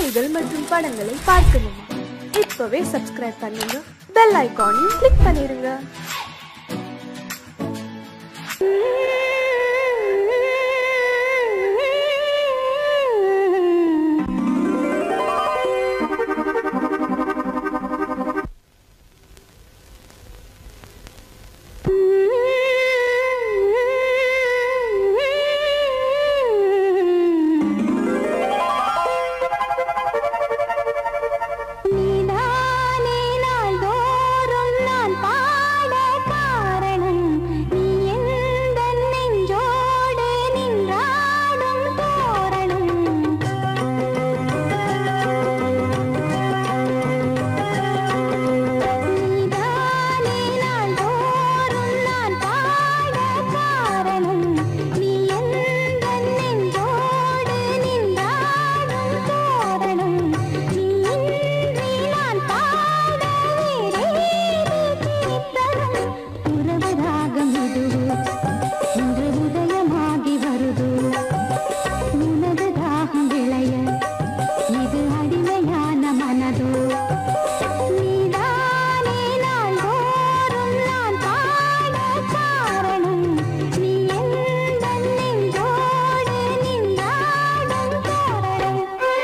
செய்திகள் மற்றும் படங்களை பார்க்கணுமா இப்பவே சப்ஸ்கிரைப் பண்ணுங்க பெல் ஐகானையும் கிளிக் பண்ணிருங்க நீதானே நாள்தோறும் நான் பாட காரணம் நீ எந்தன் நெஞ்சோடு நின்றாடும் தோரணம் நீதானே நாள்தோறும் நான் பாட காரணம் நீ எந்தன் நெஞ்சோடு நின்றாடும் தோரணம் நீ இன்றி நான் பாட வேறேது கீர்த்தனம் உறவு ராகம் இதுவோ இன்று உதயமாகி வருதோ உனது தாகம் விளைய இது அடிமையான மனதோ நீதானே நாள்தோறும் நான் பாட காரணம் நீ எந்தன் நெஞ்சோடு நின்றாடும் தோரணம்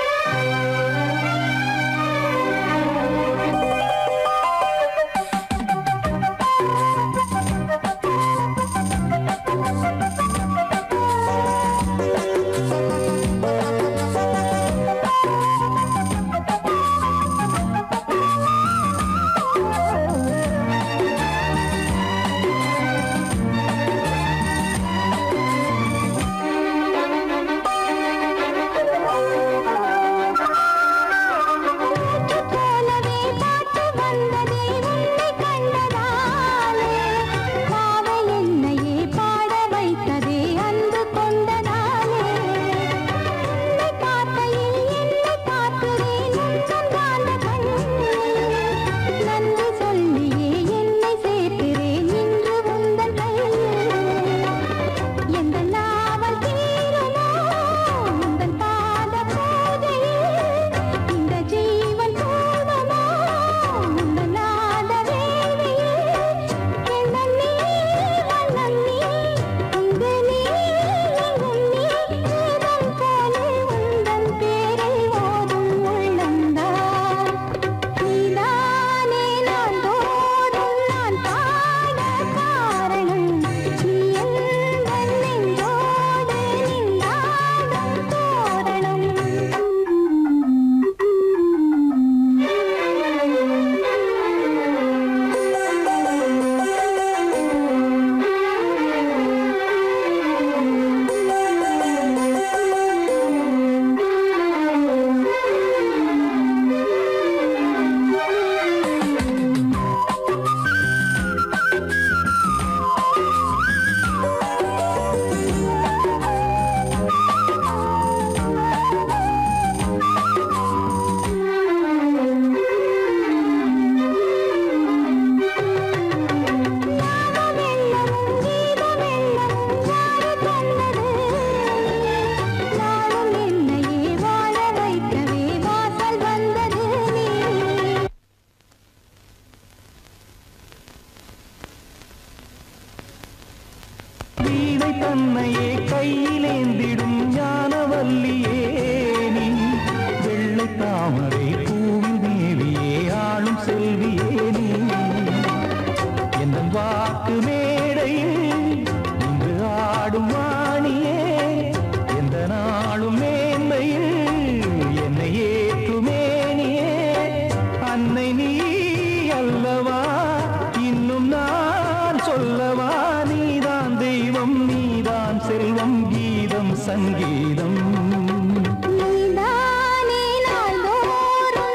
போலவே பாட்டு வந்ததே உன்னை கண்டதாலே பாவை என்னையே பாட வைத்ததே அன்பு கொண்டதாலே உன்னை பார்க்கையில் என்னை பார்க்கிறேன் உந்தன் காந்த கண்ணில் நன்றி சொல்லியே என்னை சேர்க்கிறேன் இன்று உந்தன் கையில் எந்த நாவல் தீருமோ உந்தன் பாத பூஜையில் இந்த ஜீவன் போதுமோ உந்தன் நாத வேளையில் எண்ணம் நீ வண்ணம் நீ இங்கு நீ எங்கும் நீ வேதம் போலே உந்தன் பேரை ஓதும் உள்ளந்தான் நீதானே நான் தோறும் நான் பாட காரணம் நீ எந்தன் நெஞ்சோடு நின்றாடும் ஞானமெல்லமும் கீதமெல்லமும் யாரு தந்தது நாளும் என்னையே வாழ வைக்கவே வாசல் வந்தது நீ வீணை தன்னையே கையிலேந்திடும் ஞானவல்லியே நீ வெள்ளை தாமரை பூவில் தேவியே ஆளும் செல்வியே நீ என் வாக்கு மேடையில் இன்று ஆடும் வாணியே எந்த நாளும் மேன்மையில் என்னை ஏற்றுமேனியே அன்னை நீ அல்லவா இன்னும் நான் சொல்லவா நீதான் தெய்வம் நீதான் செல்வம் கீதம் சங்கீதம் நீதானே நாள்தோறும்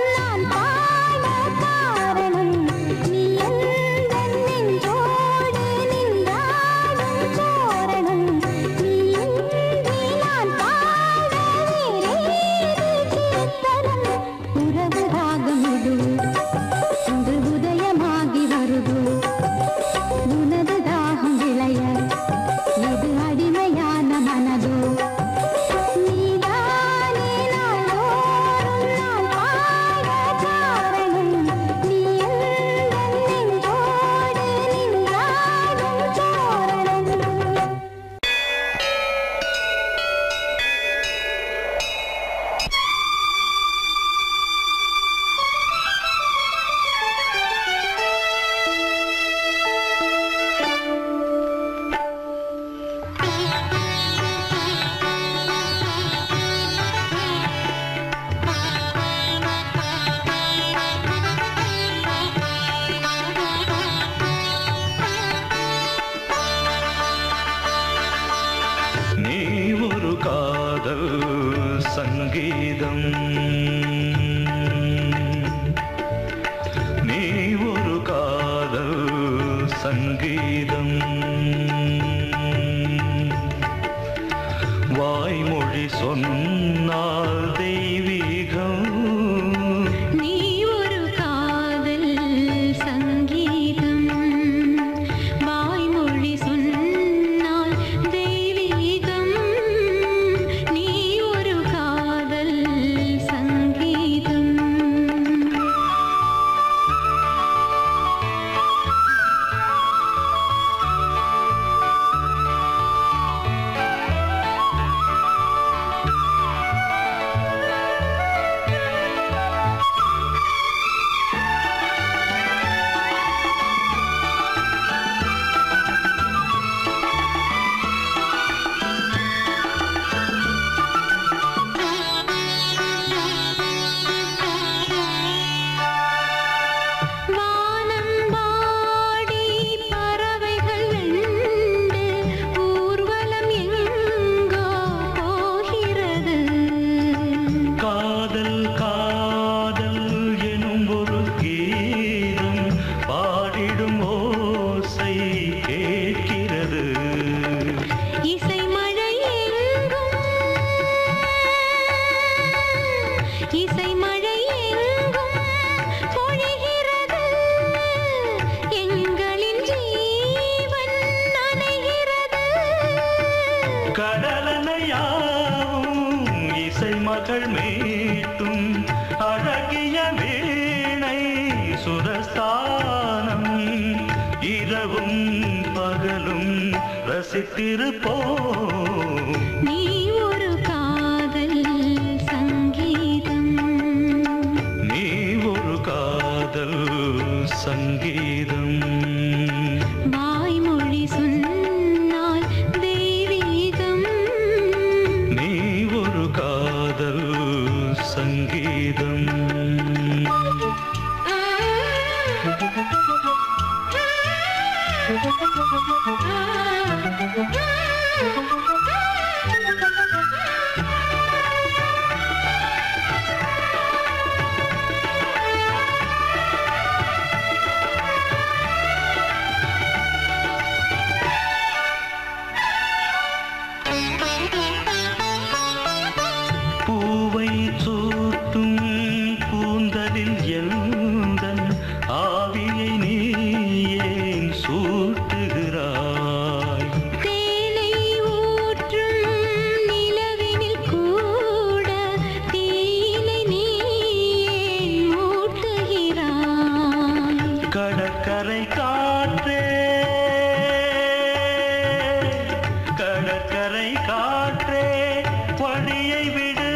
நீ ஒரு காதல் சங்கீதம் வாய்மொழி சொன்னால் தெய்வீகம் நீ ஒரு காதல் சங்கீதம் வாய்மொழி சொன்னால் தெய்வீகம் நீ ஒரு காதல் சங்கீதம் வானம்பாடி பறவைகள் வெண்டு ஊர்வலம் எங்கோ போகிறது காதல் காதல் எனும் ஒரு கீதம் பாடிடும் ஓசை கேட்கிறது இசை மழை எங்கும் இசை மழை எங்கும் பொழிகிறது எங்களின் ஜீவன் நனைகிறது கடலனையாவும் இசை மகள் மீட்டும் அழகிய வீணை சுரஸ்தானம் இரவும் பகலும் ரசித்திருப்போம் நீ ஒரு காதல் சங்கீதம் நீ ஒரு காதல் சங்கீதம் வாய்மொழி சொன்னால் தெய்வீகம் நீ ஒரு காதல் சங்கீதம் பூவை சூட்டும் கூந்தலில் எந்தன் ஆவியை நீ ஏன் சூட்டுகிறாய் தேனை ஊற்றும் நிலவினில் கூட தீனை நீ ஏன் மூட்டுகிறாய் கடற்கரை காற்றே கடற்கரை காற்றே வழியை விடு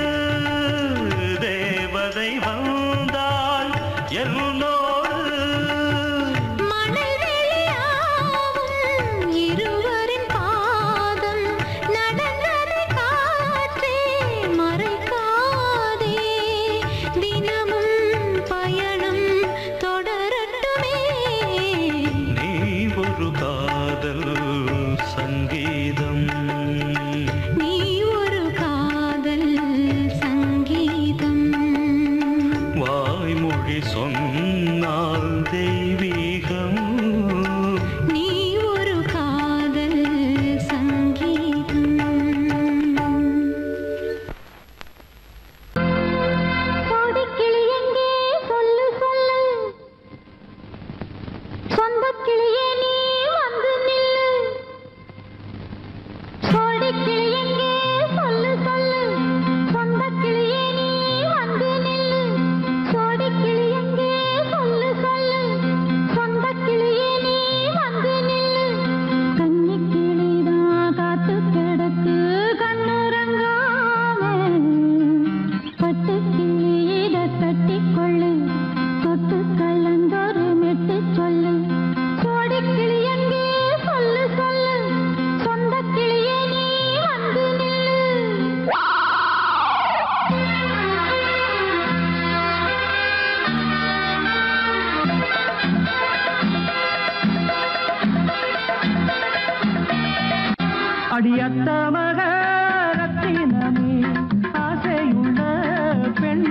தேவதை வந்தால் என்னோடு மணல் வெளியாகும் இருவரின் பாதம் நடந்ததை காற்றே மறைக்காதே தினமும் பயணம் தொடரட்டுமே நீ ஒரு காதல் சங்கீதம் நீ ஒரு காதல் சங்கீதம் வாய்மொழி சொன்னால் தெய்வீகம் நீ ஒரு காதல் சங்கீதம் கோடிக்கிளி எங்கே சொல்லு சொல்லு சொந்தக் கிளியே நீ வந்து நில்லு கோடிக்கிளி எங்கே சொல்லு சொல்லு சொந்தக் கிளியே நீ வந்து நில்லு கோடிக்கிளி எங்கே சொல்லு சொல்லு சொந்தக் கிளியே நீ வந்து நில்லு கன்னிக் கிளிதான் காத்து கிடக்கு கண்ணுறங்காம பட்டு கிளியிட கட்டிக்கொள்ளு தொட்டு கலந்தொரு மெட்டு சொல்லு கோடி கிளி எங்கே சொல்லு சொல்லு சொந்த கிளியே நீ வந்து நில்லு அடியத்த மக ரத்தினமே ஆசையுள்ள பெண்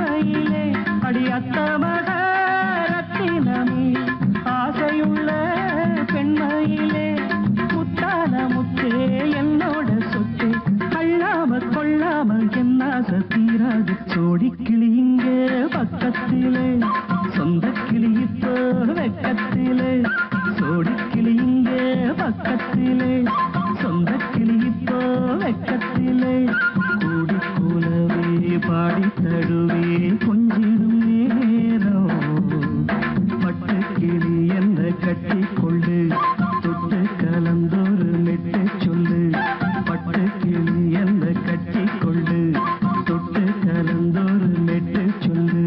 அத்தமக ரத்தினமே ஆசையுள்ள பெண்மையிலே முத்தான முத்தே என்னோட சொத்து அள்ளாம கொள்ளாம என்ன தீராது சோடி கிளி இங்கே பக்கத்திலே சொந்த கிளி இப்போ வெக்கத்திலே சோடி கிளி இங்கே பக்கத்திலே சொந்த கிளி இப்போ வெக்கத்திலே கூடி கூலவே பாடி தழுவே கொஞ்சிடும் நேரம் பட்டு கிளி என்ன கட்டி கொள்ளு தொட்டு கலந்தொரு மெட்டு சொல்லு பட்டு கிளி என்ன கட்டி கொள்ளு தொட்டு கலந்தொரு மெட்டு சொல்லு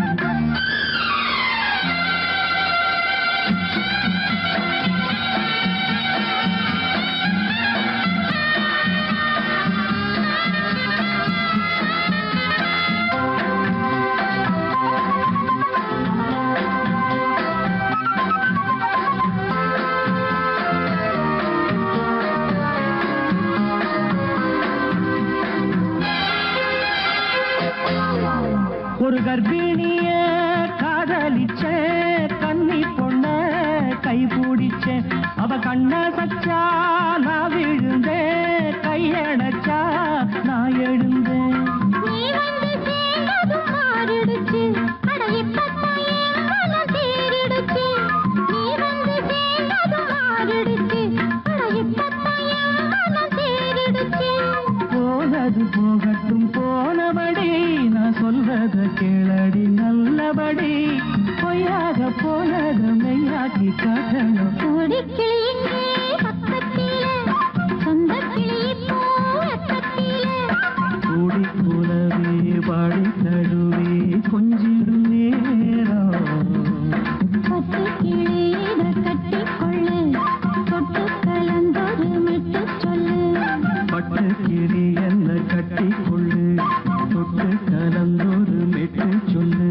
ஒரு கர்ப்பிணிய காதலிச்ச கன்னி பொண்ண கை பிடிச்ச அவ கண்ண சச்சா நான் விழுந்தேன் கையடைச்சா நான் எழுந்தேன் நீ வந்து சேர்ந்ததும் மாறிடுச்சு அட இப்பத்தான் என் மனம் தேறிடுச்சு நீ வந்து சேர்ந்ததும் மாறிடுச்சு அட இப்பத்தான் என் மனம் தேறிடுச்சு போனது போகட்டும் போனபடி நான் சொல்றத கேளடி நல்லபடி பொய்யாக போனது மெய்யாக்கி காட்டணும் கொடிக்கிளி இங்கே பக்கத்திலே சொந்த கிளி இப்போ வெக்கத்திலே கூடி கூலவே பாடி தழுவே கொஞ்சிடும் நேரம் பட்டு கிளி இத கட்டிக்கொள்ளு தொட்டு கலந்தொரு மெட்டு சொல்லு பட்டு கிளி என்ன கட்டி கொள்ளு தொட்டு கலந்தொரு மெட்டு சொல்லு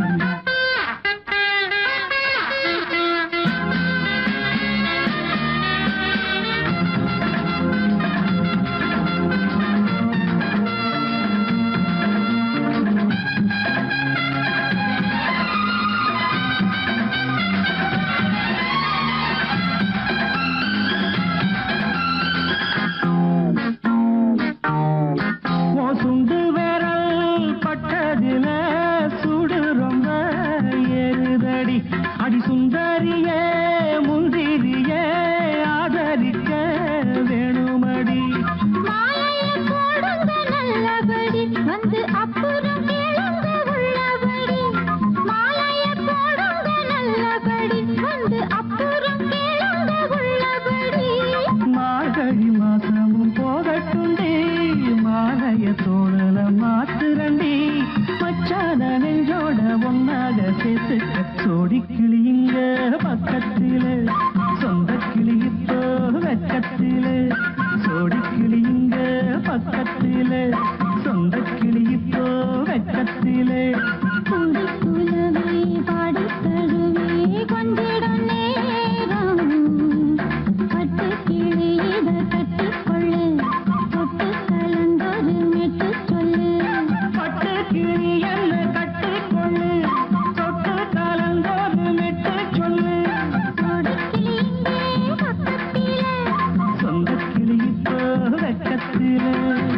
ஓ சுண்டு விரல் பட்டதில சுடு ரொம்ப ஏறுதடி அடி சுந்தரியே முந்திரியே ஆதரிக்க வேணுமடி மாலைய போடுங்க நல்லபடி வந்து அப்புறம் கேளுங்க உள்ளபடி மாலைய போடுங்க நல்லபடி வந்து அப்புறம் கேளுங்க உள்ளபடி மார்கழி மாசமும் போகட்டுண்டி மாலைய தோழல மாத்துரண்டி மச்சான நெஞ்சோட ஒன்னாக சேர்த்துக்க சோடி கிளிங்க பக்கத்திலே சொந்த கிளி இப்போ வெக்கத்திலே சோடி கிளிங்க பக்கத்திலே சொந்த கிளி இப்போ வெக்கத்திலே கூடி குலவே பாடி தழுவே கொஞ்சிடும் நேரம் பட்டு கிளி இத கட்டிக்கொள்ளு தொட்டு கலந்தொரு மெட்டு சொல்லு பட்டு கிளி என்ன கட்டிக்கொள்ளு தொட்டு கலந்தோடு மெட்டு சொல்லு கொடிக்கிளி இங்கே பக்கத்திலே சொந்த கிளி இப்போ வெக்கத்திலே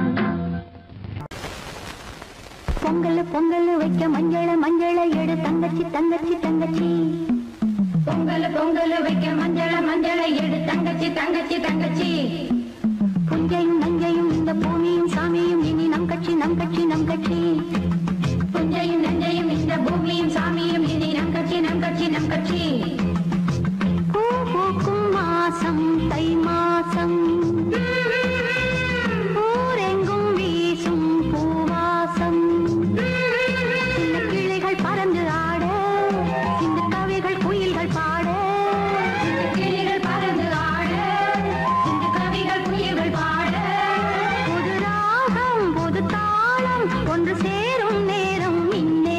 பொங்கல் பொங்கல் வைக்க மஞ்சள மஞ்சள எடு தங்கச்சி தங்கச்சி தங்கச்சி பொங்கல் பொங்கல் வைக்க மஞ்சள மஞ்சள எடு தங்கச்சி தங்கச்சி தங்கச்சி புஞ்சையும் நஞ்சையும் இந்த பூமியும் சாமியும் இனி நம் கட்சி நம் கட்சி நம் கட்சி புஞ்சையும் நஞ்சையும் இந்த பூமியும் சாமியும் இனி நம் கட்சி நம் கட்சி நம் கட்சி பூ பூக்கும் மாசம் தை மாசம் ஊரெங்கும் வீசும் பூவாசம் சின்ன கிளிகள் பறந்து ஆட இந்த கவிகள் குயில்கள் பாட கிளிகள் பறந்து ஆட இந்த கவிகள் குயில்கள் பாட புது ராகம் புது தாளம் ஒன்று சேரும் நேரம் இந்நேரம்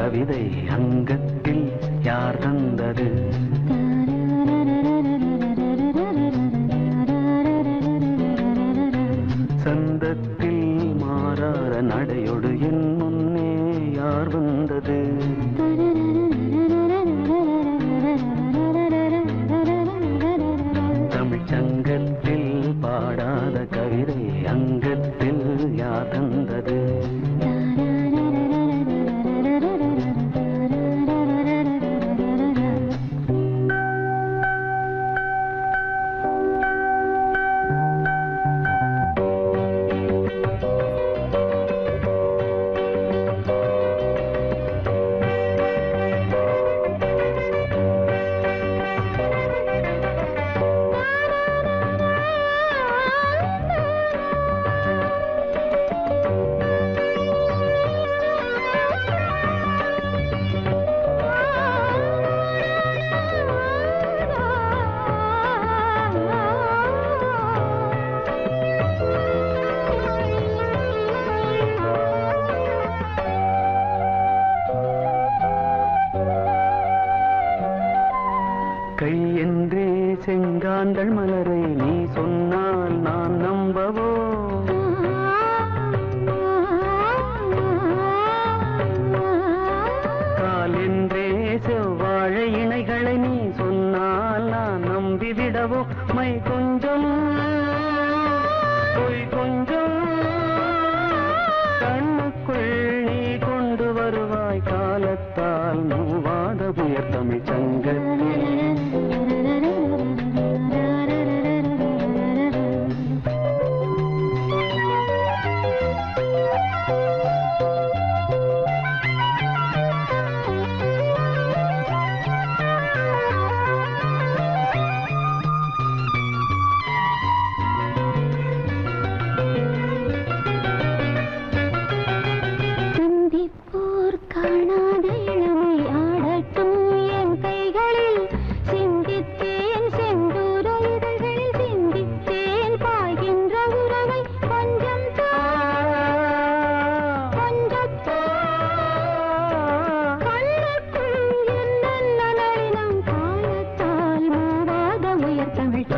கவிதை அங்கத்தில் யார் தந்தது சந்தத்தில் மாறாத நடையொடு என் முன்னே யார் வந்தது தமிழ்ச் சங்கத்தில் பாடாத கவிதை அங்கத்தில் யார் தந்தது கை என்றே செங்காந்தள் மலரை நீ சொன்னால் நான் நம்பவோ கால் என்றே செவ்வாழை இணைகளை நீ சொன்னால் நான் நம்பிவிடவோ மை கொஞ்சம் பொய் கொஞ்சம் கண்ணுக்குள் நீ கொண்டு வருவாய் காலத்தால் மூவாத புயர் தமிழ் சங்கத்தில் சிந்திப்போர் காணாத இளமை ஆடட்டும் என் கைகளில் சிந்தித்தேன் செந்தூர இதழ்களில் சிந்தித்தேன் பாய்கின்ற உறவை கொஞ்சம் கொஞ்சத்தோ கண்ணுக்குள் என்ன நளினம் காலத்தால் மூவாத உயர் தமிழ்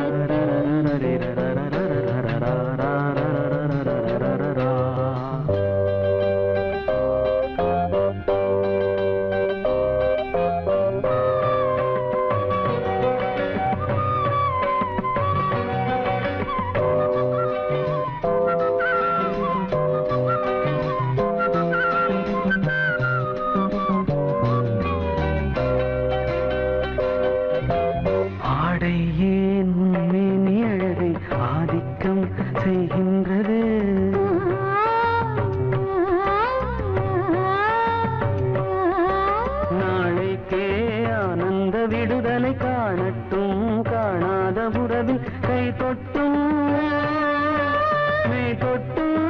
ஆடை ஏன் உண்மை அழகை ஆதிக்கம் செய்கின்றது நாளைக்கே ஆனந்த விடுதலை காணட்டும் காணாத உறவில் கை தொட்டும் மெய் தொட்டும்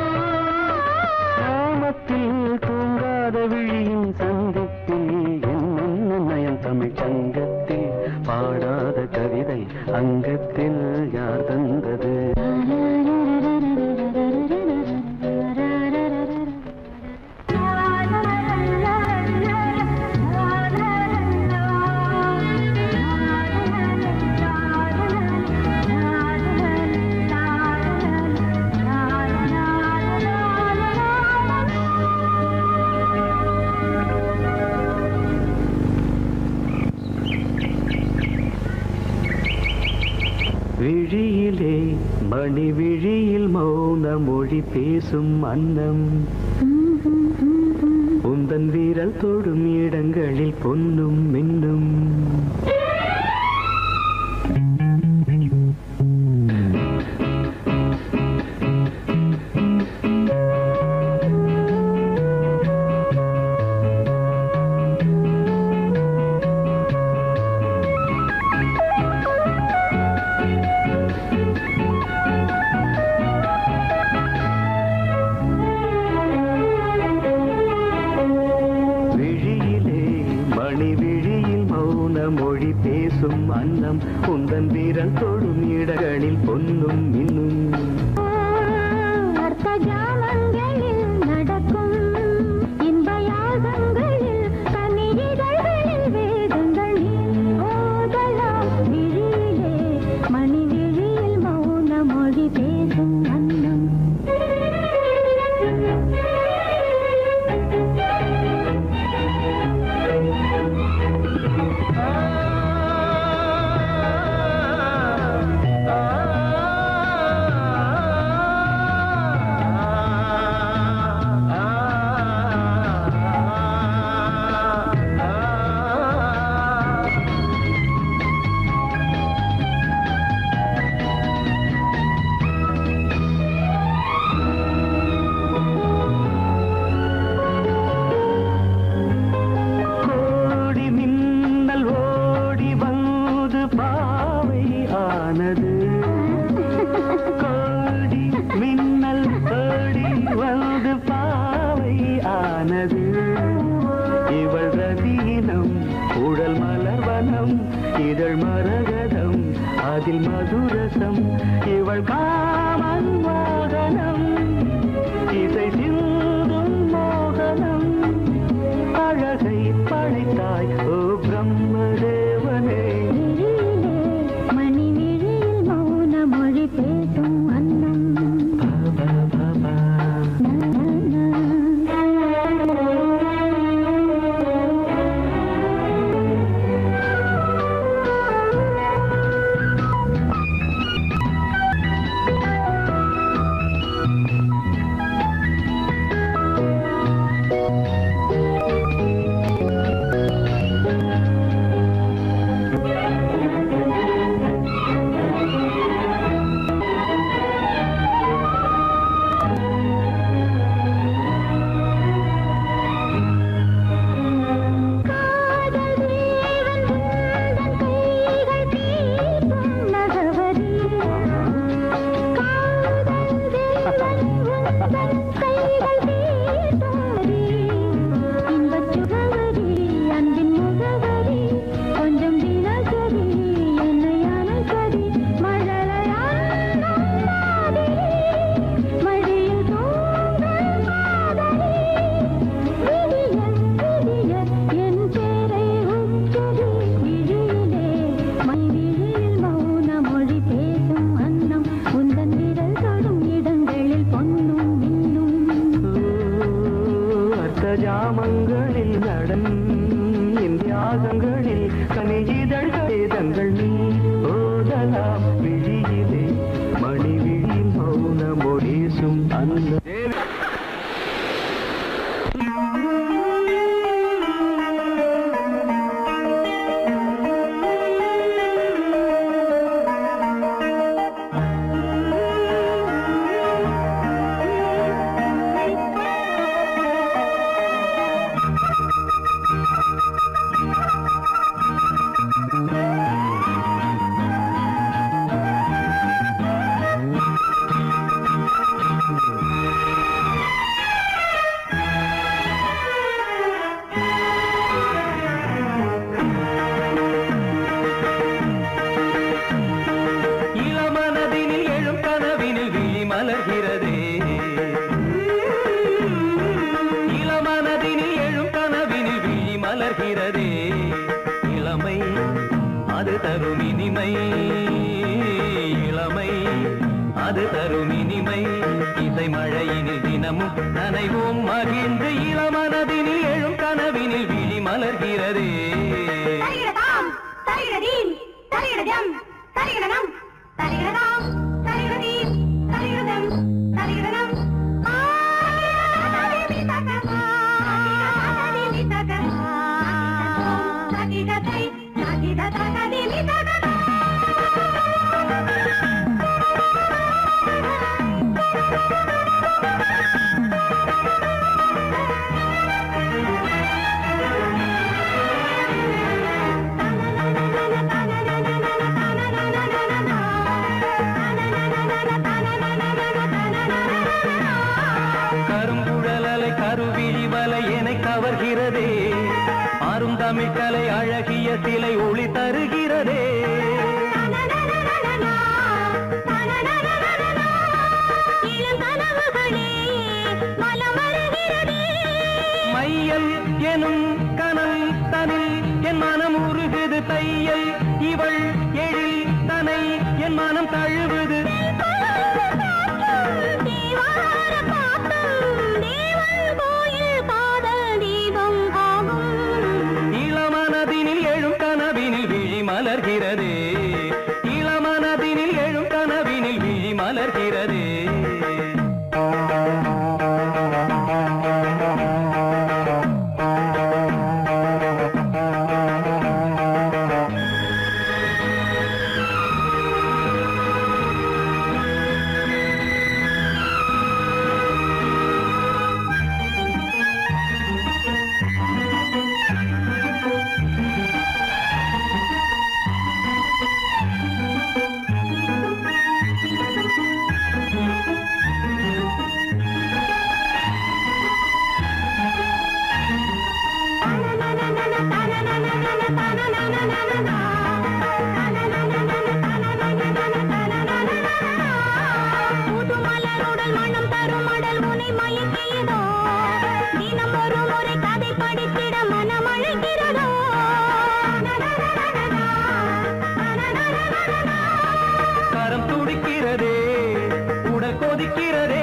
கிராமத்தில் தூங்காத விழியின் சந்திப்பில் என்ன நயம் தமிழ் சங்கத்தில் பாடாத கவிதை அங்கத்தில் யார் தந்தது விழியிலே மணி விழியில் மௌன மொழி பேசும் அன்னம் உந்தன் வீரல் தொடும் இடங்களில் பொன்னும் மின்னும் விழியிலே மணி விழியில் மௌன மொழி பேசும் அன்னம் உந்தன் வீரல் தொடும் இடங்களில் பொன்னும் மின்னும் அர்த்த ஜாமங்களில் நடக்கும் இன்ப யாகங்கள் கோடி மின்னல் ஓடி வந்து பாவை ஆனது இவள் ரதீனம் உடல் மலர்வனம் இதழ் மரகதம் அதில் மதுரசம் இவள் காமன் வாகனம் இசை சிந்தும் மோகனம் அழகை படைத்தாய் ஓ பிரம்மதேவனே விழியிலே மணி விழியில் மௌன மொழி பேசும் அன்னம் பாபா பாபா காதல் தேவன் உந்தன் கைகள் தீர்க்கும் நகவரி காதல் தேவன் உந்தன் கைகள் தீர்க்கும் நகவரி இன்பச் சுகவரி அன்பின் முகவரி கொஞ்சம் தினசரி என்னை அணைக்கடி மழலையாடும் மாதிரி மடியில் தூங்கும் காதலி விடிய விடிய என் பேரை உச்சரி விழியிலே மை விழியில் மௌன மொழி பேசும் அன்னம் உந்தன் விரல் தொடும் இடங்களில் பொன்னும் மின்னும் அர்த்த ஜாமங்களில் நடன் இந்தியாசங்களில் கனிஜிதழ் வேதங்கள் நீ ஓதலாம் விழியிலே மணி விழி மௌன மொழேசும் அந்த இளமனதினில் எழும் கனவினில் விழி மலர்கிறதே இளமனதினில் எழும் கனவினில் விழி மலர்கிறதே இளமை அது தரும் இனிமை இளமை அது தரும் இனிமை இசை மழையினில் தினமும் நனைவோம் மகிழ்ந்து இளமனதினில் எழும் கனவினில் விழி மலர்கிறதே தரிகிடதாம் தரிகிடதீம் தரிகிடதம் தரிகிடனம் தரிகிடதாம் தரிகிடதீம் தரிகிடதம் தரிகிடனம் தகிடதை தகிட தகதிமி தகதா கருங்குழலலை கருவிழி வலை என கவர்கிறதே அருந்தமிழ் கலை அழகிய சிலை ஒளி தருகிறதே மையல் எனும் கனல் தனில் என் மனம் உருகுது தையல் இவள் எழில் தனை என் மனம் தழுவுது இளமனதினில் எழும் கனவினில் விழி மலர்கிறதே இளமனதினில் எழும் கனவினில் விழி மலர்கிறதே கொதிக்கிறதே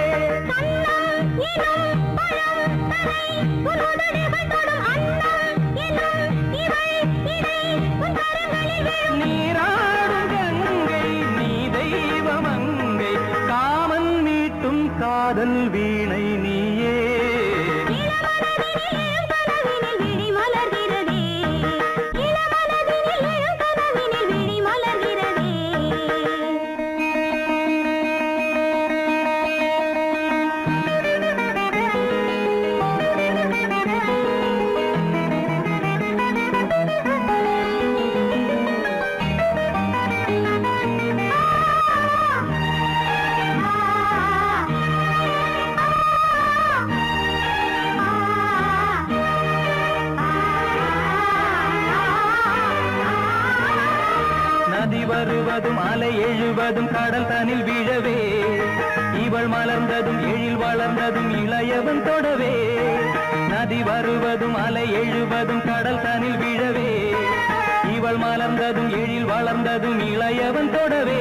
நீராடும் கங்கை நீ தெய்வமங்கை காமன் மீட்டும் காதல் வீணை நீயே நதி வருவதும் அலை எழுவதும் கடல் தனில் வீழவே இவள் மலர்ந்ததும் எழில் வளர்ந்ததும் இளையவன் தொடவே நதி வருவதும் அலை எழுவதும் கடல் தனில் வீழவே இவள் மலர்ந்ததும் எழில் வளர்ந்ததும் இளையவன் தொடவே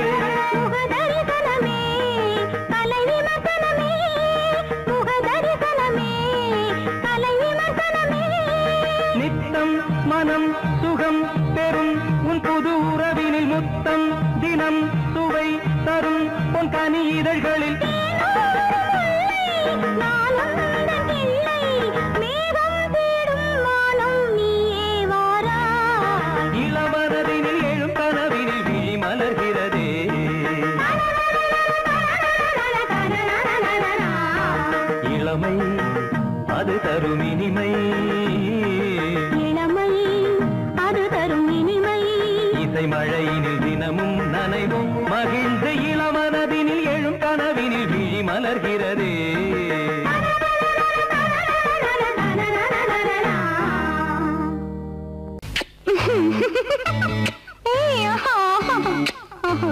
நித்தம் மனம் சுகம் பெறும் உன் புது உறவினில் முத்தம் தினம் சுவை தரும் உன் கனி இதழ்களில் இளமனதினில் எழும் கனவினில் விழி மலர்கிறதே இளமை அது தரும் இனிமை இளமை அது தரும் இனிமை இசை மழையினில் தினமும் நனைவும் மகிழ்ந்து இளமனதினில் எழும் கனவினில் விழி மலர்கிறதே ஏய், ஆஹா, ஆஹா.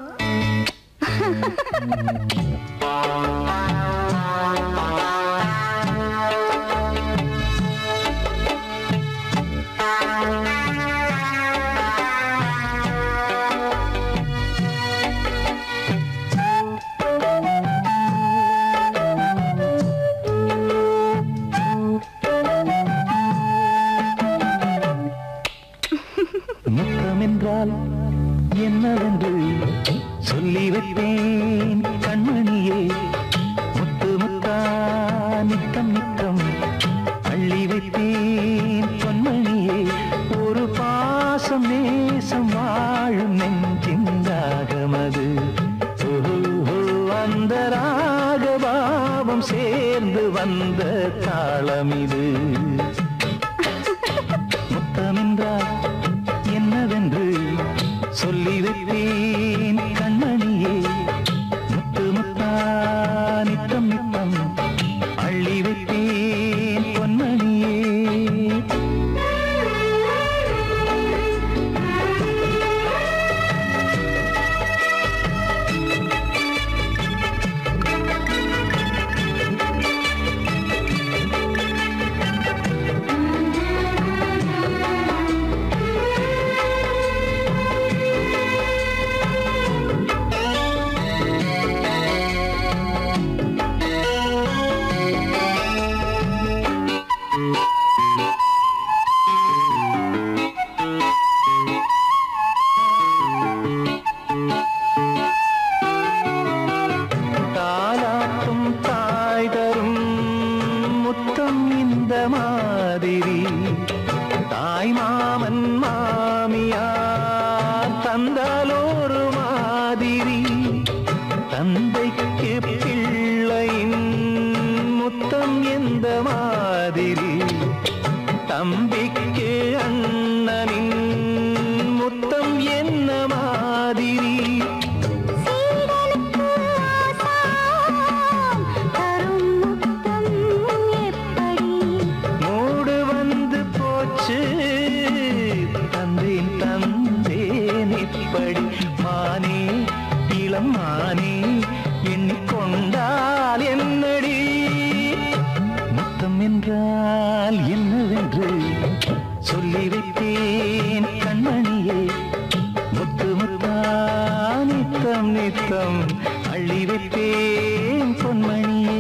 முத்தம் என்றால் என்னவென்று சொல்லி வைப்பேன் கண்மணியே முத்து முத்தா நித்தம் நித்தம் அள்ளி வைப்பேன் பொன்மணியே ஒரு பாசம் நேசம் வாழும் நெஞ்சிந்தாகமது ஓஹோ, அந்த ராகபாவம் சேர்ந்து வந்த தாளம் இது முத்தமென்றால் என்னவென்று சொல்லி வைப்பேன் கண்மணியே முத்து முத்தா நித்தம் நித்தம் அள்ளி வைப்பேன் பொன்மணியே தாலாட்டும் தாய் தரும் முத்தம் இந்த மாதிரி தாய் மாமன் மாமியார் தந்தாலோரு மாதிரி தந்தைக்கு பிள்ளையின் முத்தம் எந்த மாதிரி தம்பிக்கு அண்ணனின் முத்தம் என்ன மாதிரி சீடனுக்கு ஆசான் தரும் முத்தம் எப்படி மூடு வந்து போச்சு தந்தேன் தந்தேன் இப்படி மானே இளம் மானே எண்ணிக்கொண்டால் என்னடி முத்தம் என்றால் என்னவென்று சொல்லி வைத்தேன் கண்மணியே முத்து முத்தா நித்தம் நித்தம் அள்ளி வைப்பேன் பொன்மணியே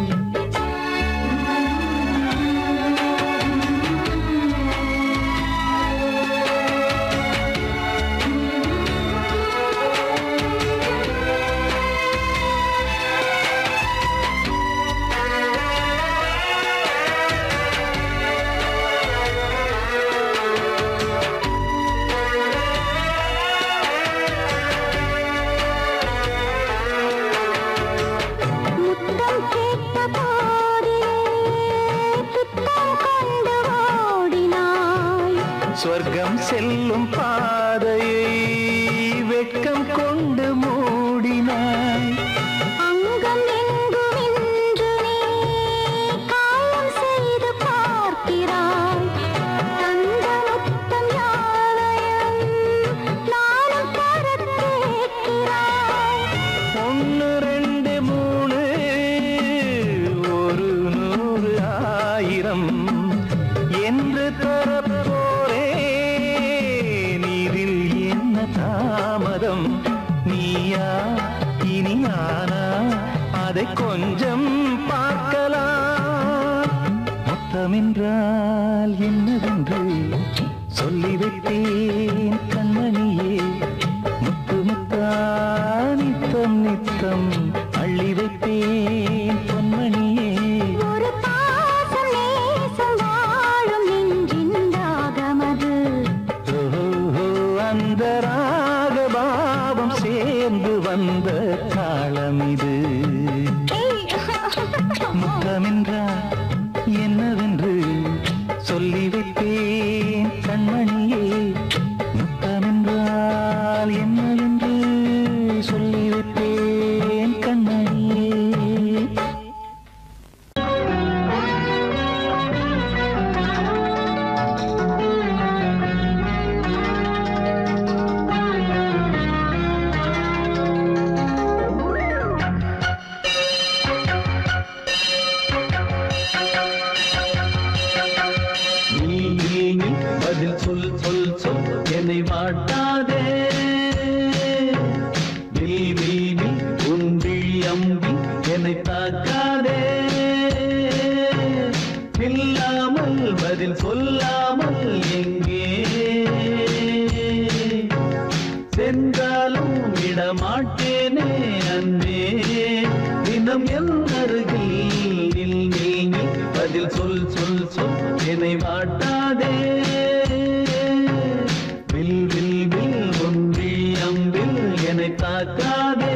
முத்தம் கேட்ட போதிலே துத்தம் கொண்டு ஓடினாய் சொர்க்கம் செல்லும் பாதையை வெட்கம் கொண்டு மூடினாய் அங்கம் எங்கும் இன்று நீ காயம் செய்து பார்க்கிறாய் தந்த முத்தம் யாவையும் நானும் தரக் கேட்கிறாய் ஒன்று ரெண்டு மூணு ஒரு நூறு ஆயிரம் என்று தரப்போரே நீரில் என்ன தாமதம் நீயா இனி நானா அதை கொஞ்சம் பார்க்கலாம் மொத்தமென்றால் என்னவென்று சொல்லி வைத்தேன் கண்மணியே முத்து முத்தா நித்தம் நித்தம் அள்ளி வைப்பேன் பொன்மணியே ஒரு பாசம் நேசம் வாழும் நெஞ்சின் தாகமது ஓஹோ, அந்த ராகபாவம் சேர்ந்து வந்த தாளம் இது முத்தமென்றால் என்னவென்று சொல்லி வைப்பேன் கண்மணியே முத்தமென்றால் என்னவென்று சொல்லி வைப்பேன் கண்மணியே நீ நீ நீ பதில் சொல் சொல் சொல் என்னை வாட்டாதே வில் வில் வில் உன் விழி அம்பி என்னை தாக்காதே இல்லாமல் பதில் சொல்லாமல் எங்கே சென்றாலும் விடமாட்டேனே அன்பே தினம் என் அருகில் நில் நில் நில் பதில் சொல் சொல் சொல் என்னை வாட்டாதே வில் வில் வில் ஒன்றி அம்பில் என்னை தாக்காதே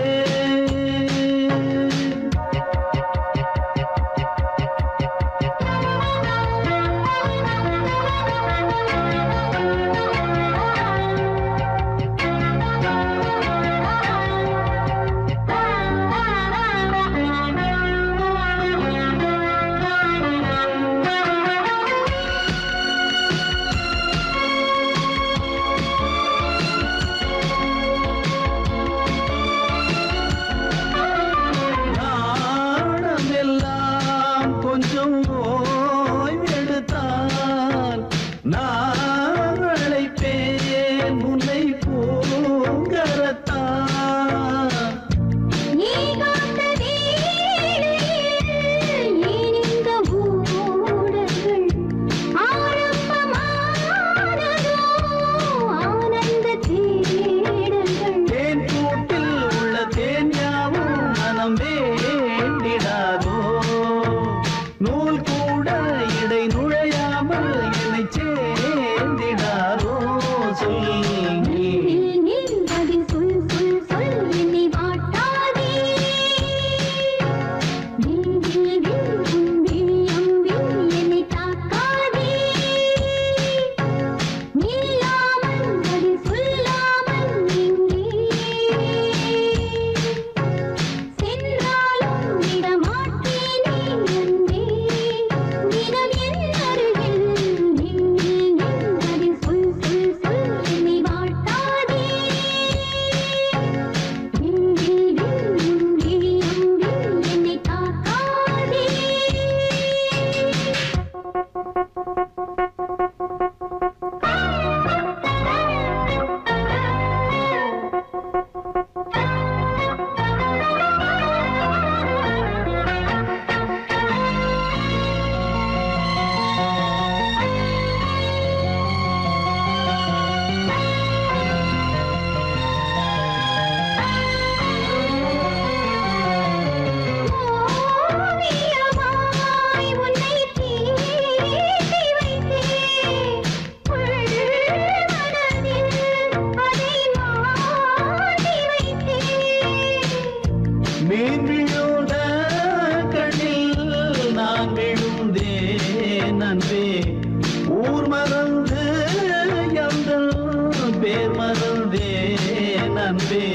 மீன் விழுந்த கண்ணில் நான் விழுந்தேன் அன்பே ஊர் மறந்து எங்கள் பேர் மறந்தேன் அன்பே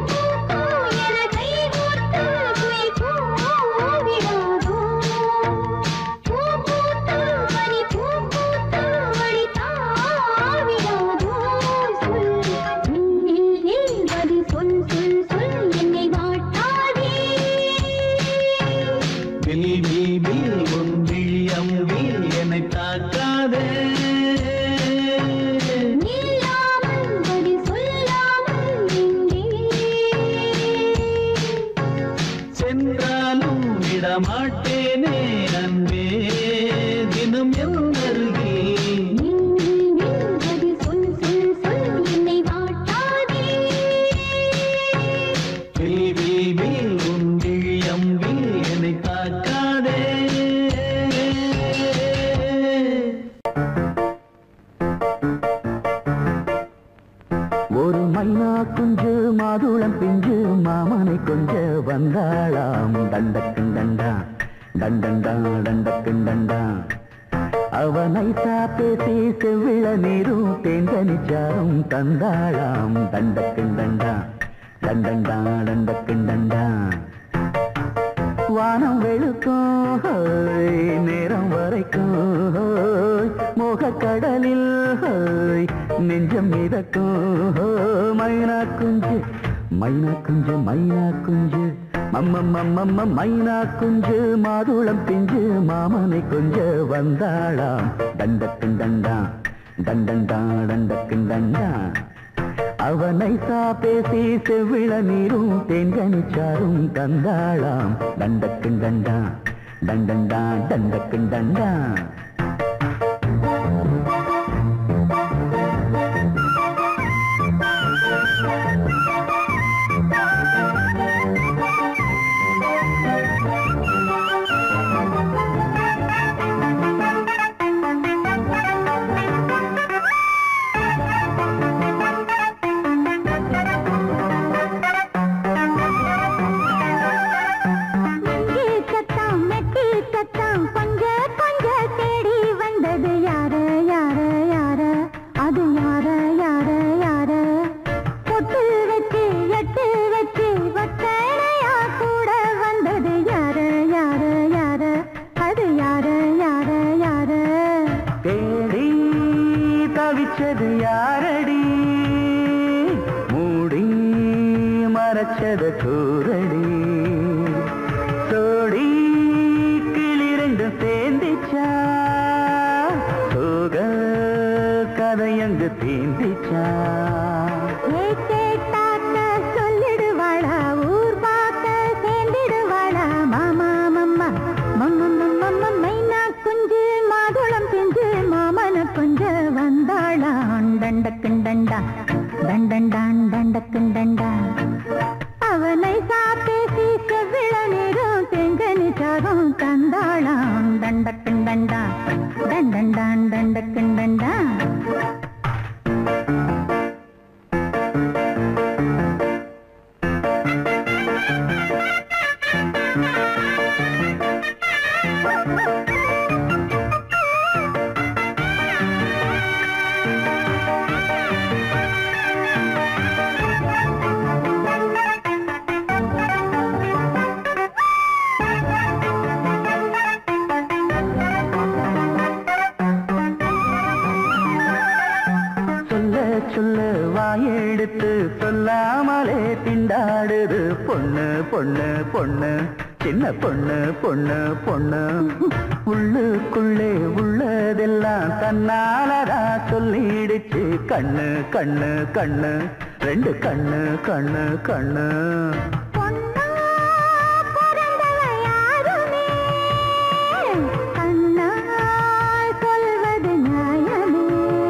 சொல் சொல் சொல் என்னை வாட்டாதே வில் வில் வில் உன் விழியம்பில் என்னை தாக்காதே நில்லாமல் பதில் சொல்லாமல் நின்றேன். சென்றாலும் விடமாட்டேனே அன்பே தினம் என் அருகில் நில், நில், நில், பதில் சொல் சொல் சொல் என்னை வாட்டாதே வில் வில் வில் உன் விழியம்பில் என்னை தாக்காதே ஒரு மைனா குஞ்சு மாதுளம் பிஞ்சு மாமனை கொஞ்ச வந்தாளாம் தண்டக்கும் தண்டா தண்டண்டா தண்டக்கும் தண்டா அவனை பேசி செவ்விள நீரும் தேங்கனிச்சாரும் தந்தாளாம் தண்டக்கும் தண்டா தண்டண்டா தண்டக்கும் தண்டா வானம் வெளுக்கும் ஹோய், நேரம் வரைக்கும் ஹோய், மோகக்கடலில் ஹோய், நெஞ்சம் மிதக்கும் ஹோய், மைனா குஞ்சு மைனா குஞ்சு மைனா குஞ்சு மம்மம்மம்மம்ம மைனா குஞ்சு மாதுளம் பிஞ்சு மாமனை கொஞ்ச வந்தாளாம் தண்டக்கும் தண்டா தண்டண்டா தண்டக்கும் தண்டா அவனை பேசி செவ்விள நீரும் தேன்கனிச்சாரும் தந்தாளாம் தண்டக்கும் தண்டா தண்டண்டா தண்டக்கும் தண்டா எங்கே சத்தம் மெட்டி சத்தம் கொஞ்ச கொஞ்ச தேடி வந்தது யாரு யாரு யாரு அது யாரு யாரு யாரு பொட்டு வச்சு எட்டு வச்சு வக்கனையா கூட வந்தது யாரு யாரு யாரு அது யாரு யாரு யாரு தேடி தவிச்சது யாரடி மூடி மறைச்சத கூரடி சோடி கிளிரண்டு சேர்ந்திச்சா சோக கதையங்கு தீந்திச்சா ஏ கேட்டாக்க சொல்லிடுவாளா ஊர் பார்க்க சேர்ந்திடுவாளா மாமா மம்மா மம்ம மம்ம மைனா குஞ்சு மாதுளம் பிஞ்சு மாமன கொஞ்ச வந்தாளான் தண்டக்குண்டண்டா தண்டண்டான் தண்டக்குண்டண்டா அவனை சாப்பேசி செவ்விள நீரும் செங்கனிச்சாரும் தந்தாளாம் தண்டக்குண்டண்டா தண்டண்டான் தண்டக்குண்டண்டா சொல்ல சொல்ல வாயெடுத்து சொல்லாமலே திண்டாடுது பொண்ணு பொண்ணு பொண்ணு சின்ன பொண்ணு பொண்ணு பொண்ணு உள்ளுக்குள்ளே உள்ளதெல்லாம் தன்னாலதா சொல்லிடுச்சு கண்ணு கண்ணு கண்ணு ரெண்டு கண்ணு கண்ணு கண்ணு பொன்னா பிறந்தவ யாருமே கண்ணால் சொல்வது நியாயமே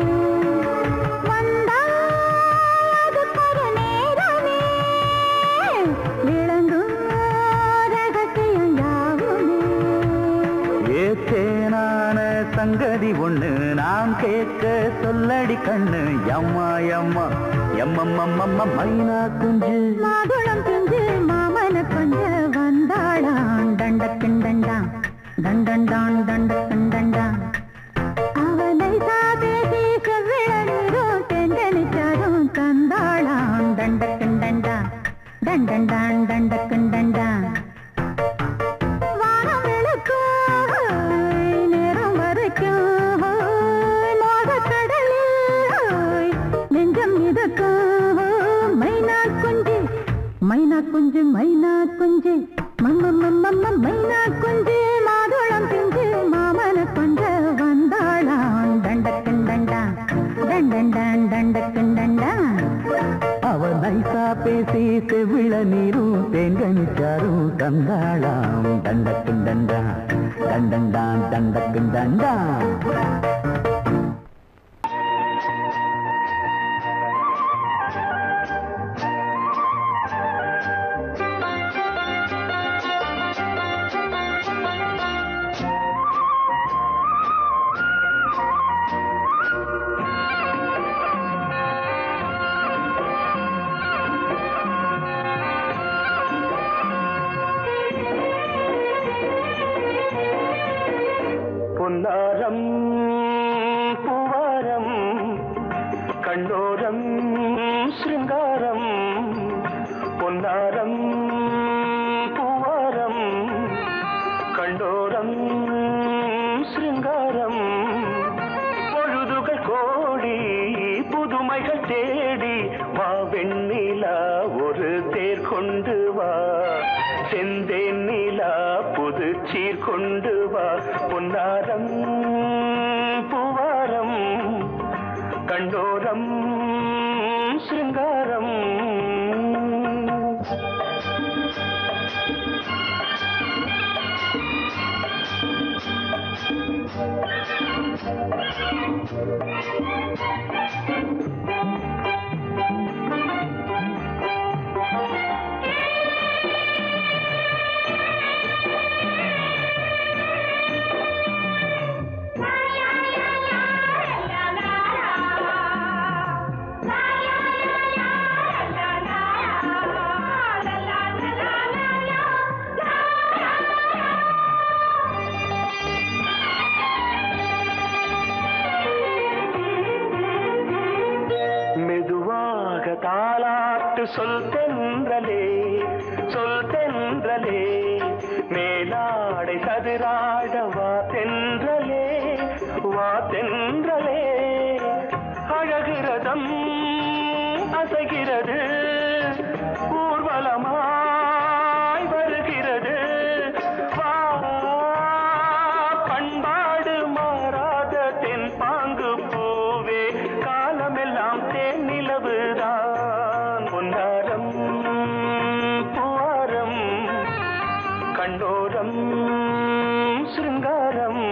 வந்தால் அதுக்கொரு நேரமே விளங்கும் ரகசியம் யாவுமே ஏத்தேனான சங்கதி ஒண்ணு நாம் கேட்க சொல்லடி கண்ணு எம்மா எம்மா எம்மம்மம்மம்ம மைனா குஞ்சு மாதுளம் பிஞ்சு மாமன கொஞ்ச டன் டான் டண்டக்கன் டன் டான் வானம் விளக்கும் நேரம் வரைக்கும் மோகக்கடலில் நெஞ்சம் மிதக்கும் மைனா குஞ்சு மைனா குஞ்சு மைனா குஞ்சு மம்ம மம்ம மைனா குஞ்சு மாதுளம் பிஞ்சு மாமன கொஞ்ச வந்தாளாம் தண்டக்கன் தண்டா தண்டண்டான் தண்டக்கன் தண்டா அவன் நைசா பேசி செவிள நீரும் தேங்கனிச்சாரும் தந்தாளாம் தண்டக்கும் தண்டா தண்டண்டான் தண்டக்கும் தண்டா பொன்னாரம் பூவாரம் கண்ணோரம் சிருங்காரம் பொன்னாரம் பூவாரம் கண்டோரம் சிருங்காரம் பொழுதுகள் கோடி புதுமைகள் தேடி வா வெண்ணிலா ஒரு தேர் கொண்டு வா செந்தேன் நிலா புது சீர் கொண்டு வா பொன்னாரம் பூவாரம் கண்டோரம் சிருங்காரம் மெதுவாக தாலாட்டு சொல் தென்றலே சொல் தென்றலே மேலாடை சதுராட வா தென்றலே வா தென்றலே அழகிறதம் அசைகிறது ஊர்வலமாய் வருகிறது வா பண்பாடு மாறாத தென் பாங்கு பூவே காலமெல்லாம் தேன் நிலவுதான் பொன்னாரம் பூவாரம் கண்டோரம் சிருங்காரம்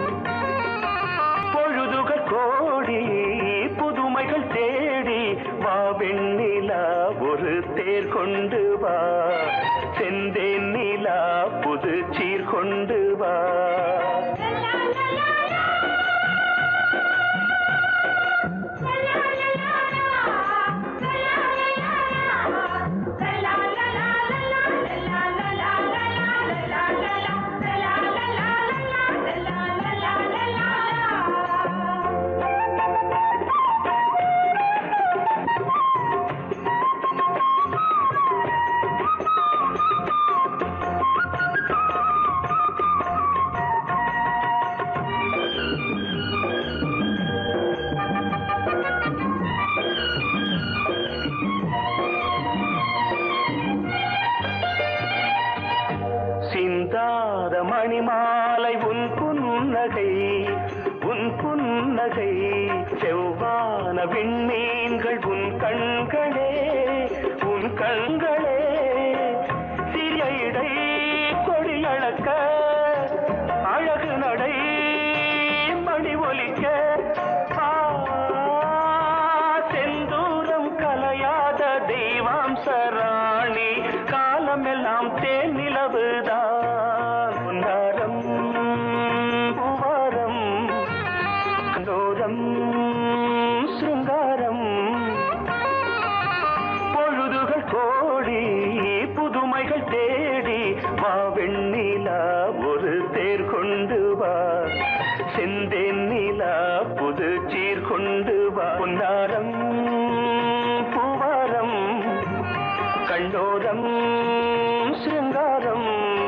பொழுதுகள் கோடி புதுமைகள் தேடி வா வெண்ணிலா ஒரு தேர் கொண்டு வா செந்தேன் நிலா புது சீர் கொண்டு வா சிந்தாத மணிமாலை உன் புன்னகை உன் புன்னகை செவ்வான விண்மீன்கள் உன் கண்களே உன் கண்களே சிறிய இடை கொடியளக்க அழகு நடை மணி ஒலிக்க ஆ, செந்தூரம் கலையாத தெய்வாம்ச ராணி காலமெல்லாம் தேன் நிலவுதான் பொன்னாரம் பூவாரம் கண்டோரம் சிருங்காரம் பொழுதுகள் கோடி புதுமைகள் தேடி வா வெண்ணிலா ஒரு தேர் கொண்டு வா செந்தேன் நிலா புது சீர் கொண்டு வா பொன்னாரம் பூவாரம் கண்டோரம் சிருங்காரம்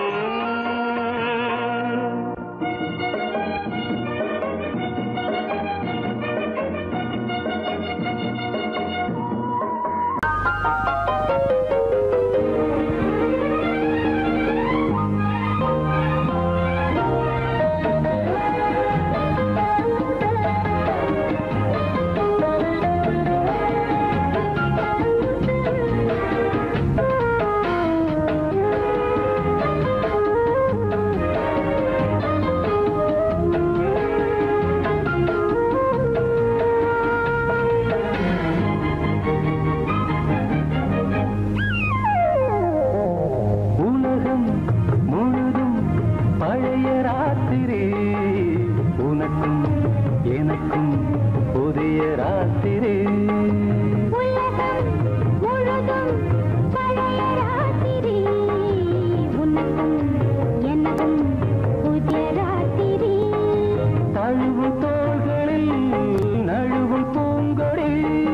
உலகம் முழுதும் பழைய ராத்திரி உனக்கும் எனக்கும் புதிய ராத்திரி உலகம் முழுதும் பழைய ராத்திரி உனக்கும் எனக்கும் புதிய ராத்திரி தழுவும் தோள்களில் நழுவும் பூங்கொடி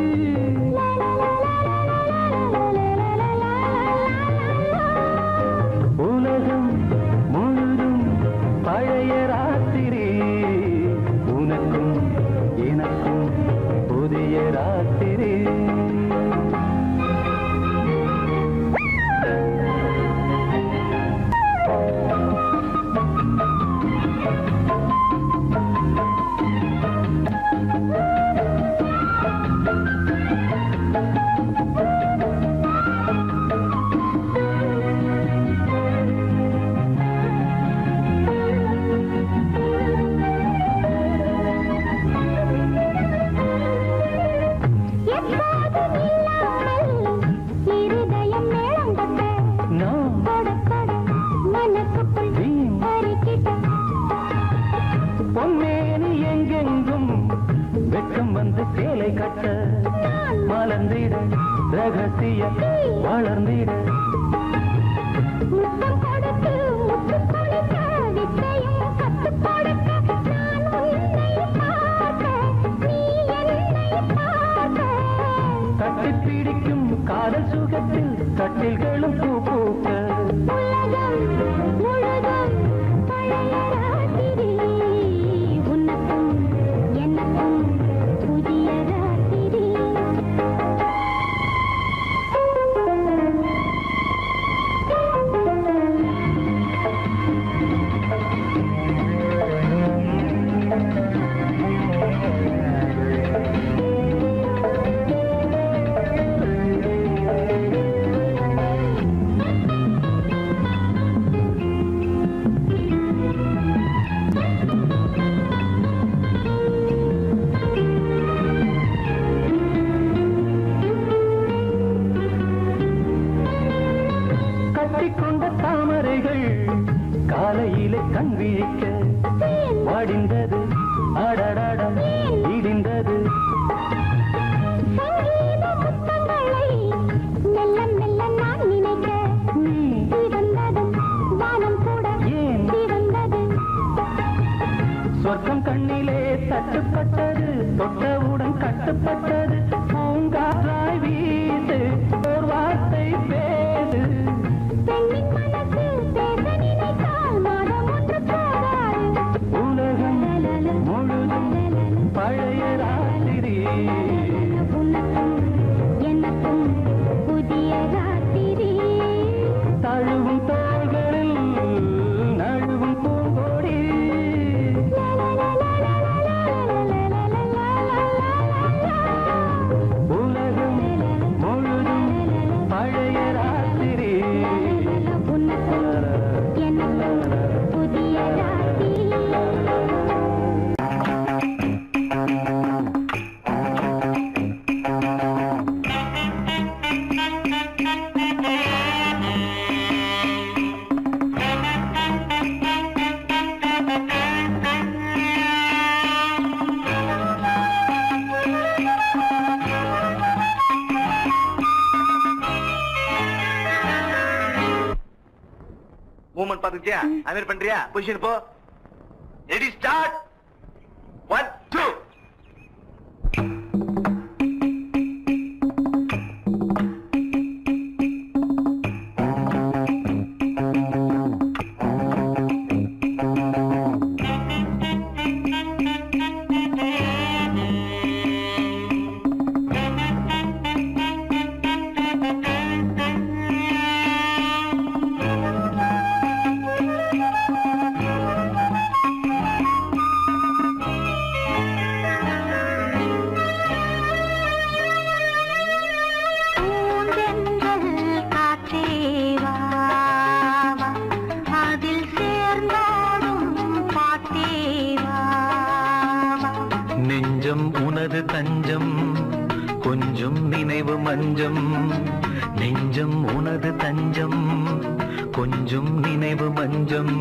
உலகம் முழுதும் பழைய ராத்திரி உனக்கும் எனக்கும் புதிய ராத்திரி எப்போதும் இல்லாமல் இருதயம் மேளங்கட்ட நான் கொட கொட மனசுக்குள் வீண் பறிக்கிட்ட பொன்னேனி எங்கெங்கும் வெட்கம் வந்து சேலை கட்ட மலர்ந்திட ரகசிய வளர்ந்திட முத்தம் கொடுத்து முத்து கொடுக்க வித்தையும் கத்துக் கொடுக்க நான் உன்னை பார்க்க நீ என்னை பார்க்க கட்டி பிடிக்கும் காதல் சுகத்தில் கட்டில்களும் பூ பூக்க உலகம் முழுதும் பழைய ராத்திரி உனக்கும் எனக்கும் புதிய ராத்திரி கட்டிக்கொண்ட தாமரைகள் காலையிலே கண் விழிக்க வாடிந்தது அடடட இடிந்தது சங்கீத முத்தங்களை மெல்ல மெல்ல நான் நினைக்க நீ சிவந்ததும் வானம் கூட ஏன் சிவந்தது சொர்க்கம் கண்ணிலே தட்டுப்பட்டது தொட்டவுடன் கட்டுப்பட்டது பூங்காற்றாய் வீசு ஓர் வார்த்தை பேசு பெண்ணின் மனசு பேச நினைத்தால் மாதம் ஒன்று போகாது உலகம் முழுதும் பழைய ராத்திரி உனக்கும் எனக்கும் புதிய ராத்திரி தழுவும் தோள்களில் நழுவும் பூங்கோடி உலகம் முழுதும் பழைய ராத்திரி உனக்கும் எனக்கும் புதிய ராத்திரி மூமெண்ட் பாத்துக்கிட்டியா அது பண்றியா பொசிஷன் போ ரெடி ஸ்டார்ட் ஒன் டூ தஞ்சம் கொஞ்சம் நினைவு மஞ்சம் நெஞ்சம் உனது தஞ்சம் கொஞ்சம் நினைவு மஞ்சம்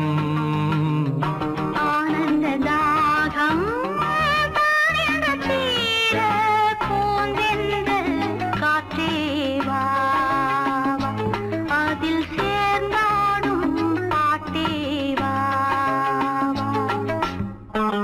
ஆனந்த தாகம் தானியங்க தீர பூந்தென்றல் காற்றே வா வா. அதில் சேர்ந்தாடும் பாட்டே வா வா.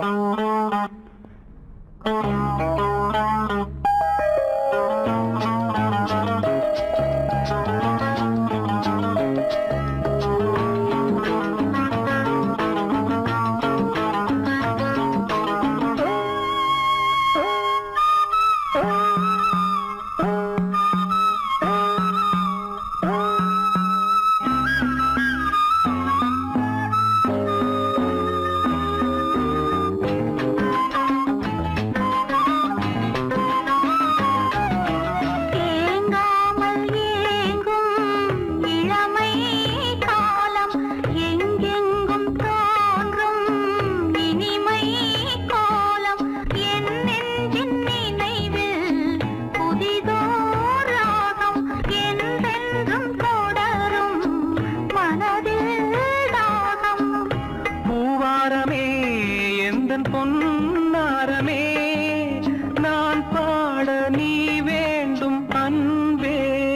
தேங்காமல் ஏங்கும் இளமை காலம் எங்கெங்கும் தோன்றும் இனிமை கோலம் என் நெஞ்சின் நினைவில் புதிதோர் ராகம் என்றென்றும் தொடரும் மனதில் தாகம் பூவாரமே எந்தன் பொன்னாரமே நான் பாட நீ வேண்டும் அன்பே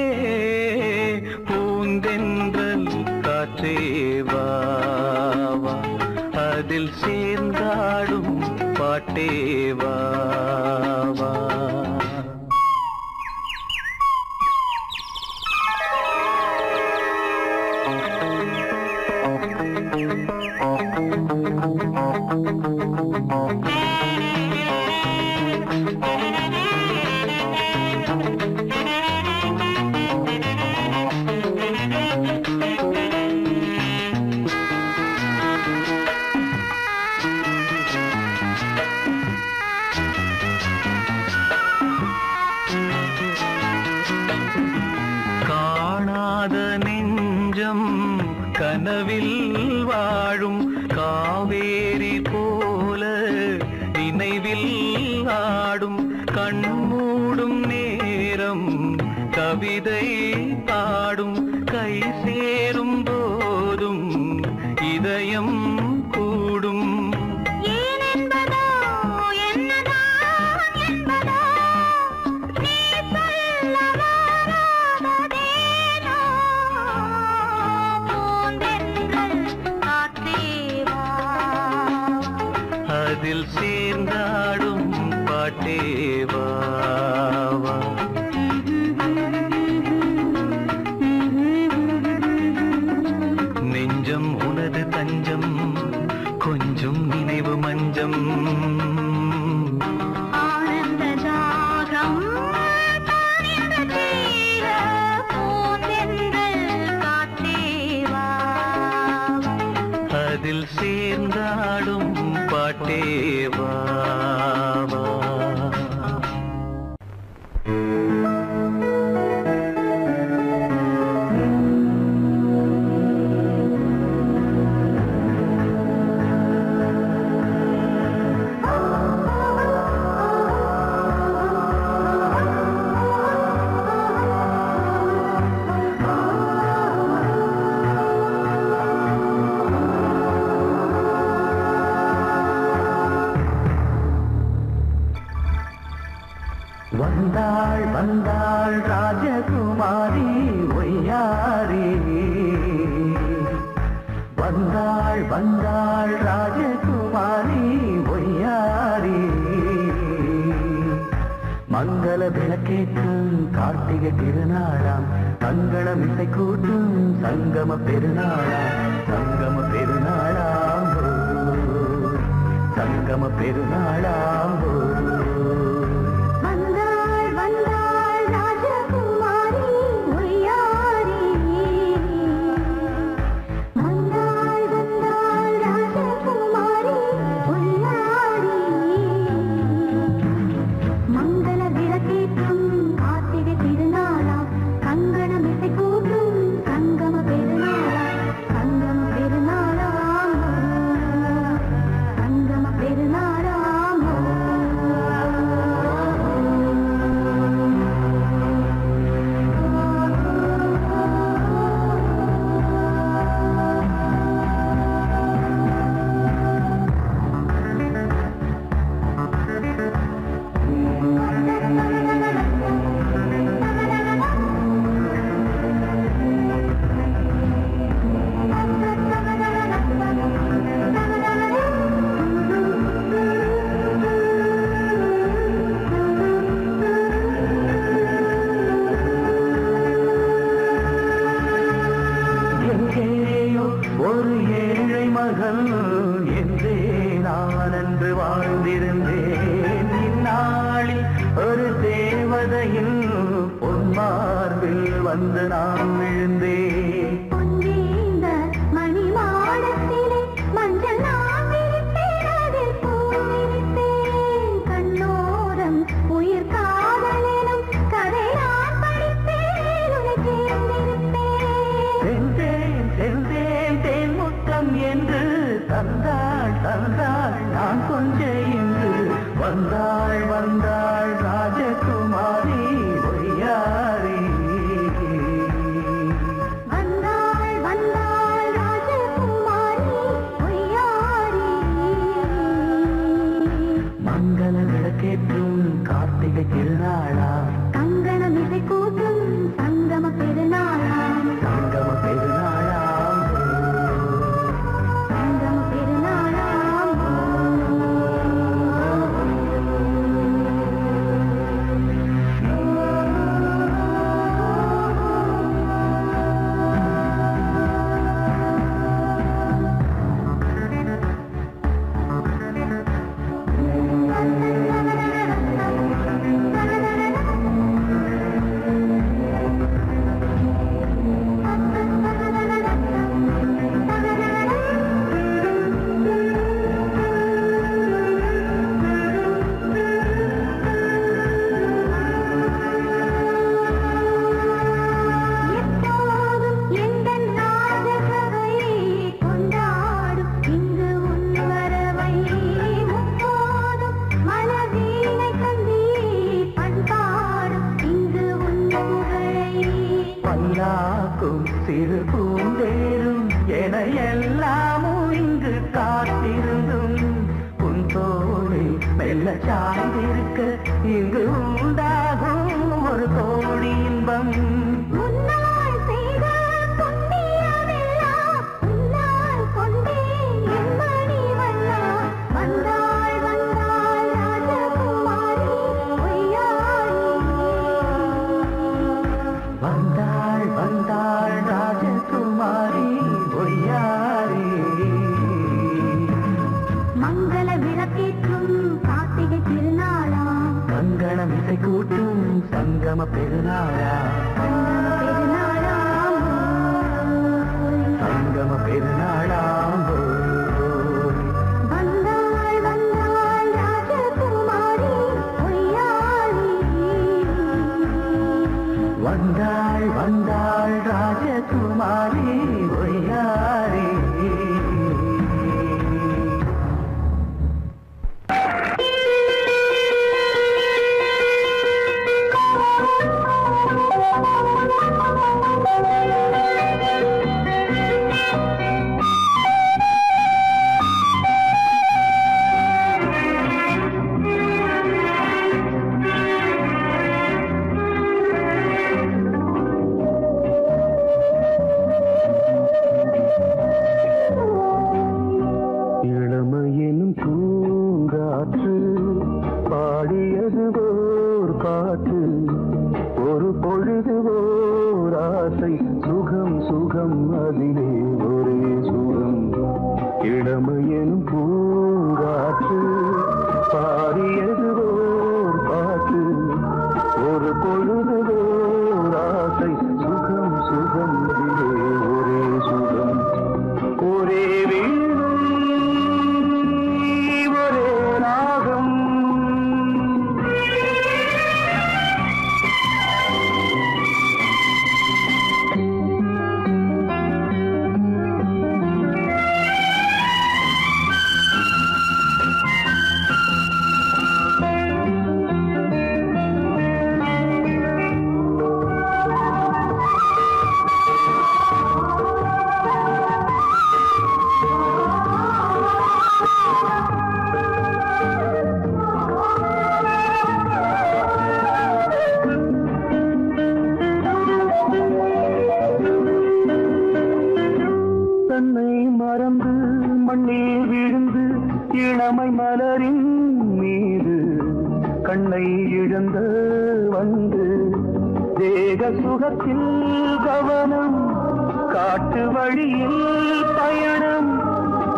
பூந்தென்றல் காற்றே வா வா. அதில் சேர்ந்தாடும் பாட்டே வா வா. காணாத நெஞ்சம் கனவில் வாழும் காவேரி போல நினைவில் ஆடும் கண்மூடும் நேரம் கவிதை பாடும் கை சேரும் போதும் இதயம் கூடும் ஏனென்பதோ என்னதான் என்பதோ நீ சொல்ல வராததேனோ பூந்தென்றல் காற்றே வா அதில் சேர்ந்தாடும் பாட்டே வா வா. நெஞ்சம் உனது தஞ்சம் கொஞ்சம் நினைவு மஞ்சம் ஆனந்த தாகம் தானியங்க தீர பூந்தென்றல் காற்றே வா அதில் சேர்ந்தாடும் பாட்டே வா வா. வந்தாள் வந்தாள் ராஜகுமாரி ஒய்யாரி வந்தாள் வந்தாள் ராஜகுமாரி ஒய்யாரி மங்கள விளக்கேற்றும் கார்த்திகை திருநாளாம் மங்களம் இசை கூட்டும் சங்கம பெருநாளாம் சங்கம பெருநாளாம் ஓ, சங்கம பெருநாளாம் ஓ. வந்தாள் வந்தாள் ராஜகுமாரி ஒய்யாரி வந்தாள் வந்தாள் ராஜகுமாரி ஒய்யாரி மங்கள விளக்கேற்றும் கார்த்திகை திருநாளாம் கங்கணம் இசை கூட்டும் சங்கம பெருநாளாம் சங்கம பெருநாளாம் சங்கம பெருநாளாம் ஒரு ஏழை மகள் என்றே நான் அன்று வாழ்ந்திருந்தேன் இந்நாளில் ஒரு தேவதையில் பொன்மார்பில் வந்து நான் விழுந்தேன் பொன்னேந்த மணி மாடத்திலே மஞ்சள் நான் விரித்தேன், அதில் பூ விரித்தேன். கண்ணோரம் உயிர் காதலெனும் கதை நான் படித்தேன், உன்னை சேர்ந்திருப்பேன். சென்றேன் சென்றேன் தேன் முத்தம் என்று தந்தாள் தந்தாள் நான் கொஞ்ச என்று வந்தாள் வந்தாள் ராஜகுமாரி ஒய்யாரி வந்தாள் வந்தாள் ராஜகுமாரி பொய்யாரி மங்கள விளக்கேற்றும் கார்த்திகை திருநாளா கங்கணம் இசை கூட்டும் சங்கம பெருநாளாம் சங்கம பெருநாளா சங்கம பெருநாளாம் எப்போதும் எந்தன் ராஜசபை கொண்டாடும் இங்கு உன் வரவை முப்போதும் மனவீணை கந்தி பண்பாடும் இங்கு உன் புகழை பல்லாக்கும் சிறு பூந்தேரும் என எல்லாமும் இங்கு காத்திருந்தும் உன் தோழி மெல்ல சாய்ந்திருக்க இங்கு உண்டாகும் ஒரு கோடி இன்பம் முன்னால் செய்த புண்ணியமெல்லாம் உன்னால் கொண்டேன் என் மணி வண்ணா வந்தாள் வந்தாள் ராஜகுமாரி பொய்யாரி வந்தாள் வந்தாள் ராஜகுமாரி ஒய்யாரி மங்கள விளக்கேற்றும் கார்த்திகை திருநாளாம் கங்கணம் இசை கூட்டும் சங்கம பெருநாளா சங்கம பெருநாளாம் சங்கம பெருநாளாம் வந்தாள் வந்தாள் ராஜகுமாரி பொய்யாரி வந்தாள் வந்தாள் ராஜகுமாரி ஒய்யாரி இளமையெனும் பூங்காற்று பாடியது ஓர் பாட்டு ஒரு பொழுது ஓர் ஆசை சுகம் சுகம் அதிலே ஒரே சுகம் இளமையெனும் பூங்காற்று பாடியது ஓர் பாட்டு ஒரு பொழுது ஓர் ஆசை சுகம் சுகம் அதிலே ஒரே சுகம் ஒரே வீணை ஒரே ராகம் தன்னை மறந்து மண்ணில் விழுந்து இளமை மலரின் மீது கண்ணை இழந்த வந்து தேக சுகத்தில் கவனம் காட்டு வழியில் பயணம்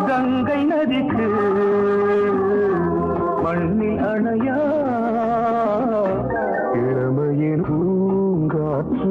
கங்கை நதிக்கு மண்ணில் அணையா இளமையின் பூங்காற்று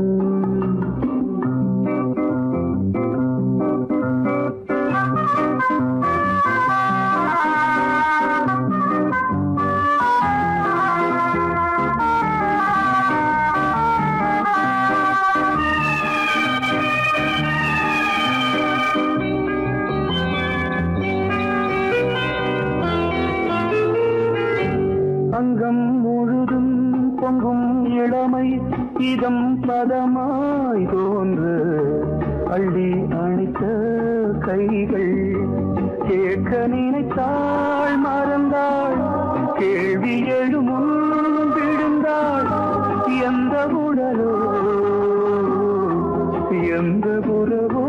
அங்கம் முழுதும் பொங்கும் இளமை இதம் பதமாய் தோன்று அள்ளி அணைத்த கைகள் கேட்க நினைத்தாள் மறந்தாள் கேள்வி எழுமுன் விழுந்தாள் எந்த உடலோ எந்த புறவோ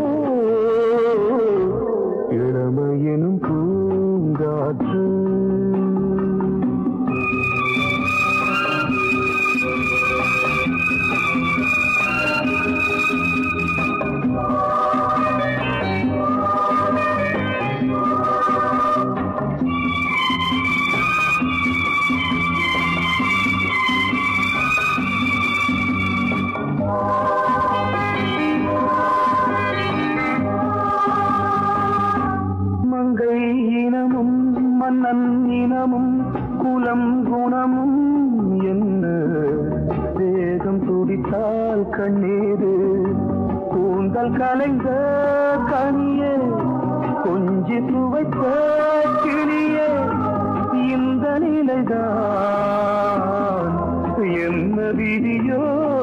இளமையெனும் பூங்காற்று மங்கை இனமும் மன்னன் இனமும் குலம் குணமும் என்ன வேகம் துடித்தால் கண்ணீரு கூந்தல் கலைந்த கனியே கொஞ்சி துவைத்த கிளியே இந்த நிலைதான் என்ன விதியோ